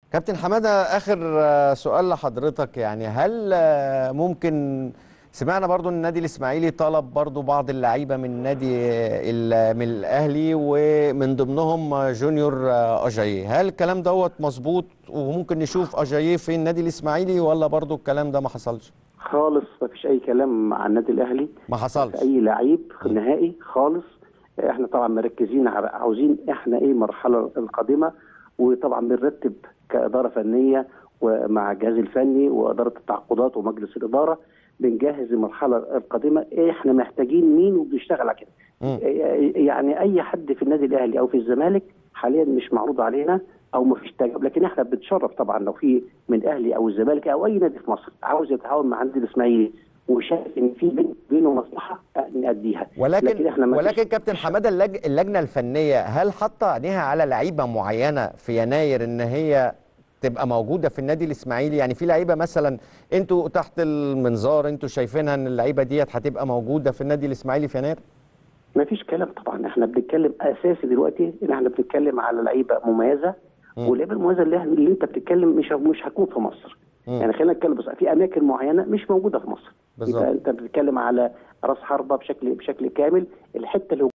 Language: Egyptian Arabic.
كابتن حماده اخر آه، سؤال لحضرتك يعني هل آه، ممكن سمعنا برضو ان النادي الاسماعيلي طلب برضو بعض اللعيبه من نادي ال- من الاهلي ومن ضمنهم آه، جونيور آه، اجاييه هل الكلام دوت مظبوط وممكن نشوف اجاييه في النادي الاسماعيلي ولا برضو الكلام ده ما حصلش خالص ما فيش اي كلام عن النادي الاهلي ما حصلش في اي لعيب نهائي خالص احنا طبعا مركزين على عاوزين احنا ايه المرحله القادمه وطبعا بنرتب كاداره فنيه ومع الجهاز الفني واداره التعاقدات ومجلس الاداره بنجهز المرحله القادمه إيه احنا محتاجين مين وبنشتغل على كده مم. يعني اي حد في النادي الاهلي او في الزمالك حاليا مش معروض علينا او ما فيش تجارب لكن احنا بنتشرف طبعا لو في من الاهلي او الزمالك او اي نادي في مصر عاوز يتعاون مع النادي الاسماعيلي وشايف ان في بين- بينه مصلحه نأديها ولكن احنا ما فيش- ولكن كابتن حماده اللج... اللجنه الفنيه هل حاطه عينيها على لعيبه معينه في يناير ان هي تبقى موجوده في النادي الاسماعيلي يعني في لعيبه مثلا انتوا تحت المنظار انتوا شايفينها ان اللعيبه ديت هتبقى موجوده في النادي الاسماعيلي في يناير ما فيش كلام طبعا احنا بنتكلم اساسي دلوقتي ان احنا بنتكلم على لعيبه مميزه مم. واللعيبه المميزه اللي, احنا- اللي انت بتتكلم مش مش هتكون في مصر مم. يعني خلينا نتكلم بس في اماكن معينه مش موجوده في مصر بالظبط. يبقى انت بتتكلم على راس حربه بشكل بشكل كامل الحته اللي